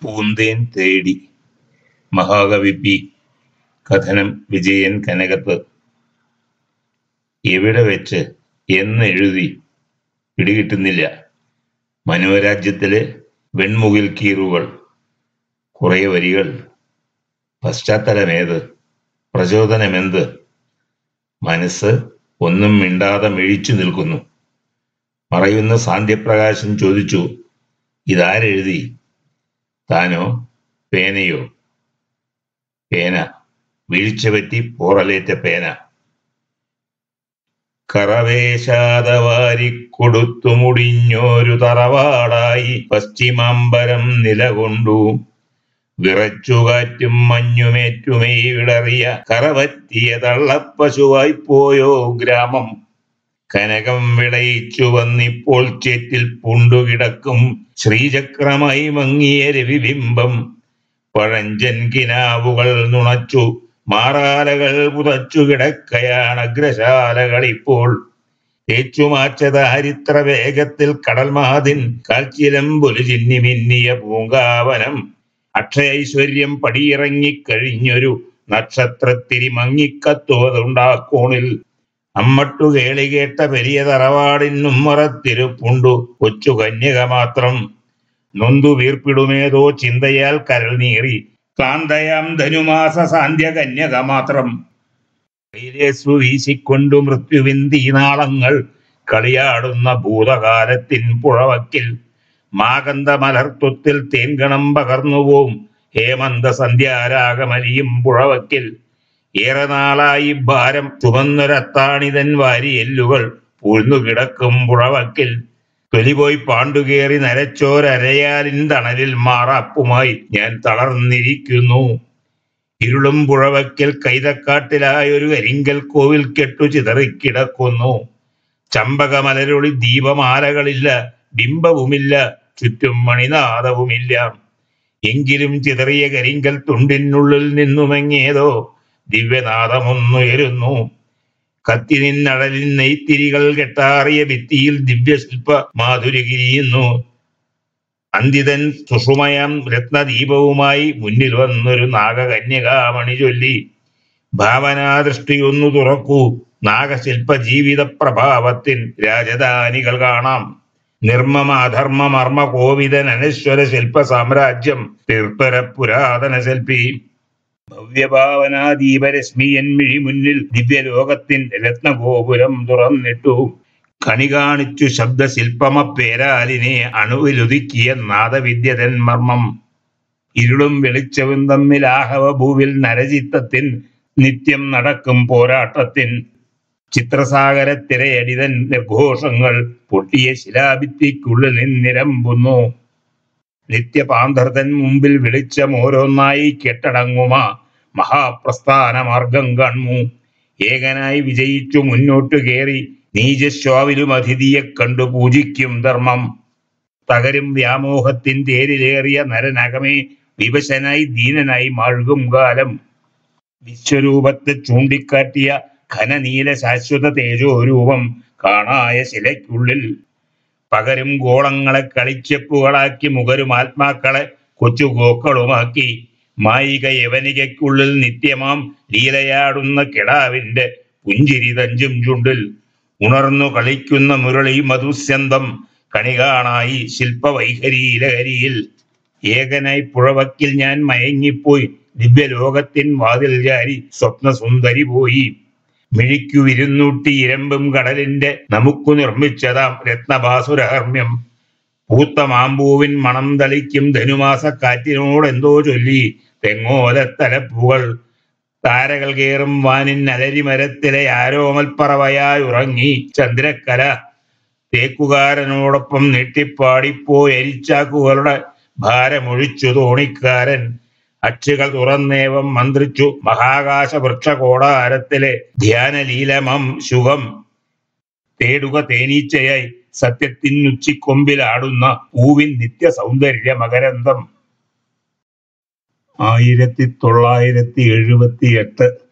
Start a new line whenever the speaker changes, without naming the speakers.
പൂന്തേൻ തേടി മഹാകവി പി കഥനം വിജയൻ കനകത്ത് എവിടെ വെച്ച് എന്നെഴുതി പിടികിട്ടുന്നില്ല മനോരാജ്യത്തിലെ വെൺമുകിൽ കീറുകൾ കുറെ വരികൾ പശ്ചാത്തലമേത് പ്രചോദനമെന്ത് മനസ്സ് ഒന്നും മിണ്ടാതെ മിഴിച്ചു നിൽക്കുന്നു മറയുന്ന സാന്ധ്യപ്രകാശം ചോദിച്ചു ഇതാരെഴുതി താനോ പേനയോ പേന വീഴ്ച പറ്റി പോറലേറ്റ പേന കറവേശാതെ വാരിക്കൊടുത്തു മുടിഞ്ഞോരു തറവാടായി പശ്ചിമാംബരം നിലകൊണ്ടു വിറച്ചുകാറ്റും മഞ്ഞുമേറ്റുമേ വിടറിയ കറവറ്റിയ തള്ളപ്പശുവായി പോയോ ഗ്രാമം കനകം വിളയിച്ചു വന്നിപ്പോൾ ചേറ്റിൽ പൂണ്ടുകിടക്കും ശ്രീചക്രമായി മങ്ങിയ രവിബിംബം പഴഞ്ചൻ കിനാവുകൾ നുണച്ചു മാറാലകൾ പുതച്ചു കിടക്കയാണ് അഗ്രശാലകൾ ഇപ്പോൾ തേച്ചുമാച്ച ദാരിദ്ര വേഗത്തിൽ കടൽമാതിൻ കാൽച്ചിലം പൊലിചിന്നി മിന്നിയ പൂങ്കാവനം അക്ഷയൈശ്വര്യം പടിയിറങ്ങിക്കഴിഞ്ഞൊരു നക്ഷത്രത്തിരി മങ്ങിക്കത്തുവതുണ്ടാക്കോണിൽ അമ്മട്ടു കേളി കേട്ട പെരിയ തറവാടിനുമ്മറത്തിരുപ്പുണ്ടു കൊച്ചു കന്യക മാത്രം നൊന്തു വീർപ്പിടുമേതോ ചിന്തയാൽ കരൾ നീറി കാന്തയാം ധനുമാസ സാന്ധ്യ കന്യക മാത്രം കൈലേസു വീശിക്കൊണ്ടു മൃത്യുവിന്തി നാളങ്ങൾ കളിയാടുന്ന ഭൂതകാലത്തിൻ പുഴവക്കിൽ മാകന്ത മലർത്തുത്തിൽ തേൻകണം പകർന്നുപോവും ഹേമന്ത സന്ധ്യാരാഗമലിയും പുഴവക്കിൽ ഏറെ നാളായി ഭാരം ചുമന്നൊരത്താണിതൻ വാരിയെല്ലുകൾ പൂഴ്ന്നു കിടക്കും പുഴവക്കിൽ തൊലിപോയി പാണ്ടുകേറി നരച്ചോരരയാലിൻ തണലിൽ മാറാപ്പുമായി ഞാൻ തളർന്നിരിക്കുന്നു ഇരുളും പുഴവക്കൽ കൈതക്കാട്ടിലായൊരു കരിങ്കൽ കോവിൽ കെട്ടു ചിതറിക്കിടക്കുന്നു ചമ്പകമലരൊളി ദീപമാലകളില്ല ബിംബവുമില്ല ചുറ്റും മണിനാദവുമില്ല എങ്കിലും ചിതറിയ കരിങ്കൽ തുണ്ടിനുള്ളിൽ നിന്നുമെങ്ങേതോ ദിവ്യനാദമൊന്നുയരുന്നു കത്തി നിന്നടലിൻ നെയ്ത്തിരികൾ കെട്ടാറിയ ഭിത്തിയിൽ ദിവ്യശില്പ മാധുരി കിരിയുന്നു അന്തിതൻ സുഷുമയാം രത്നദീപവുമായി മുന്നിൽ വന്നൊരു നാഗകന്യകാമണി ചൊല്ലി ഭാവനാദൃഷ്ടിയൊന്നു തുറക്കൂ നാഗശില്പ ജീവിത പ്രഭാവത്തിൻ രാജധാനികൾ കാണാം നിർമ്മമ അധർമ്മ മർമ്മ കോവിതൻ അനശ്വര ശില്പ സാമ്രാജ്യം തീർത്തര പുരാതന ശില്പി ഭവ്യഭാവനാ ദീപരശ്മിയൻ മിഴി മുന്നിൽ ദിവ്യലോകത്തിൻ രത്നഗോപുരം തുറന്നിട്ടു കണി കാണിച്ചു ശബ്ദശില്പമ പേരാലിനെ അണുവിലുതുക്കിയ നാദവിദ്യതൻ മർമ്മം ഇരുളും വെളിച്ചവും തമ്മിൽ ആഹവ ഭൂവിൽ നരചിത്തത്തിൻ നിത്യം നടക്കും പോരാട്ടത്തിൻ ചിത്രസാഗര തിരയടിതൻ നിർഘോഷങ്ങൾ പൊട്ടിയ ശിലാഭിത്തിക്കുള്ളിൽ നിന്നിരമ്പുന്നു നിത്യപാന്തർതൻ മുമ്പിൽ വെളിച്ചം ഓരോന്നായി കെട്ടടങ്ങുമ മഹാപ്രസ്ഥാന മാർഗം കൺമു ഏകനായി വിജയിച്ചു മുന്നോട്ടു കയറി നീചശ്വാവിലും അതിഥിയെ കണ്ടു പൂജിക്കും ധർമ്മം തകരും വ്യാമോഹത്തിൻ തേരിലേറിയ നരനകമേ വിവശനായി ദീനനായി മാഴുകും കാലം വിശ്വരൂപത്തെ ചൂണ്ടിക്കാട്ടിയ ഘനനീല ശാശ്വത തേജോരൂപം കാണായ ശിലയ്ക്കുള്ളിൽ പകരും ഗോളങ്ങളെ കളിച്ചപ്പുകളാക്കി മുകരും ആത്മാക്കളെ കൊച്ചു ഗോക്കളുമാക്കി മായിക യവനികയ്ക്കുള്ളിൽ നിത്യമാം ലീലയാടുന്ന കിടാവിന്റെ പുഞ്ചിരി തഞ്ചും ചുണ്ടിൽ ഉണർന്നു കളിക്കുന്ന മുരളി മധുസ്യന്തം കണി കാണായി ശില്പവൈഖരിയിലഹരിയിൽ ഏകനായി പുഴവക്കിൽ ഞാൻ മയങ്ങിപ്പോയി ദിവ്യലോകത്തിൻ വാതിൽ ചാരി സ്വപ്നസുന്ദരി പോയി മിഴിക്കു വിരുന്നൂട്ടി ഇരമ്പും കടലിന്റെ നമുക്കു നിർമ്മിച്ചതാം രത്നഭാസുരഹർമ്മ്യം പൂത്ത മാമ്പൂവിൻ മണം തളിക്കും ധനുമാസ കാറ്റിനോട് എന്തോ ചൊല്ലി തെങ്ങോലത്തലപ്പുകൾ താരകൾ കേറും വാനിൻ അലരിമരത്തിലെ ആരോമൽപ്പറവയായി ഉറങ്ങി ചന്ദ്രക്കല തേക്കുകാരനോടൊപ്പം നീട്ടിപ്പാടിപ്പോയി എരിച്ചാക്കുകളുടെ ഭാരമൊഴിച്ചു തോണിക്കാരൻ അച്ചുകൾ തുറന്നേവം മന്ത്രിച്ചു മഹാകാശ വൃക്ഷകോടാരത്തിലെ ധ്യാനലീലമം ശുഖം തേടുക തേനീച്ചയായി സത്യത്തിനുച്ചിക്കൊമ്പിലാടുന്ന പൂവിൻ നിത്യ സൗന്ദര്യ മകരന്തം ആയിരത്തി തൊള്ളായിരത്തി എഴുപത്തി എട്ട്